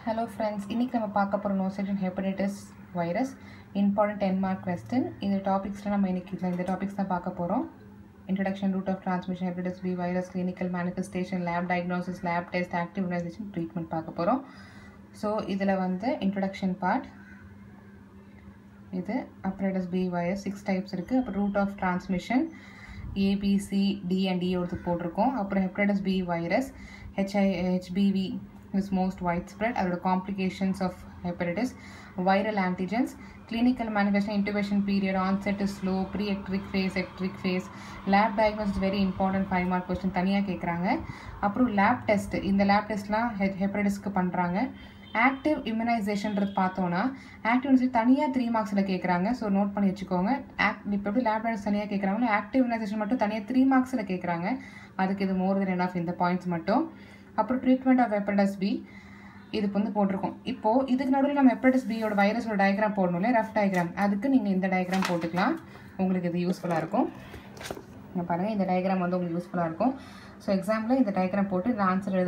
hello friends இன்றைக்கி நம்ம பார்க்க போகிற நோசைடன் hepatitis virus important ten mark question இந்த டாபிக்ஸில் நம்ம இன்றைக்கி இதில் இந்த டாபிக்ஸ் தான் பார்க்க போகிறோம் introduction route of transmission hepatitis B virus clinical manifestation lab diagnosis lab test active immunization treatment பார்க்க போகிறோம் ஸோ இதில் வந்து இன்ட்ரடக்ஷன் பார்ட் இது அப்ரேடஸ் பி வைரஸ் சிக்ஸ் டைப்ஸ் இருக்குது அப்புறம் route of transmission ABC D and D ஒருத்து போட்டிருக்கோம் அப்புறம் hepatitis B virus HI HPV is most wide spread அதோட complications of hepatitis viral antigens clinical manifestation incubation period onset is slow pre icteric face எக்ட்ரிக் phase lab diagnosis very important five mark question தனியாக கேட்குறாங்க அப்புறம் lab test இந்த lab டெஸ்ட்லாம் ஹெ ஹெப்படைட்டிஸ்க்கு பண்ணுறாங்க active இம்யூனைசேஷன்றது பார்த்தோன்னா active immunization தனியாக த்ரீ மார்க்ஸில் கேட்குறாங்க ஸோ நோட் பண்ணி வச்சுக்கோங்க ஆக்ட் இப்போ எப்படி லேப் டெஸ்ட் தனியாக கேட்குறாங்களோ ஆக்டிவ் இம்யூனைசேஷன் மட்டும் தனியாக த்ரீ மார்க்ஸில் கேட்குறாங்க அதுக்கு இது மோர் தென் ஆஃப் இந்த பாயிண்ட்ஸ் மட்டும் அப்புறம் ட்ரீட்மெண்ட் ஆஃப் ஹெப்படைட்டிஸ் பி இதுக்கு வந்து போட்டிருக்கோம் இப்போது இதுக்கு நடுவில் நம்ம ஹெப்படைட்டிஸ் பியோட வைரஸோட டயக்ராம் போடணும் இல்லையா ரஃப் டயக்ராம் அதுக்கு நீங்கள் இந்த டயக்ராம் போட்டுக்கலாம் உங்களுக்கு இது யூஸ்ஃபுல்லாக இருக்கும் இங்கே பாருங்கள் இந்த டயக்ராம் வந்து உங்களுக்கு யூஸ்ஃபுல்லாக இருக்கும் ஸோ எக்ஸாம்பிள் இந்த டயக்ராம் போட்டு இந்த ஆன்சர் எழுத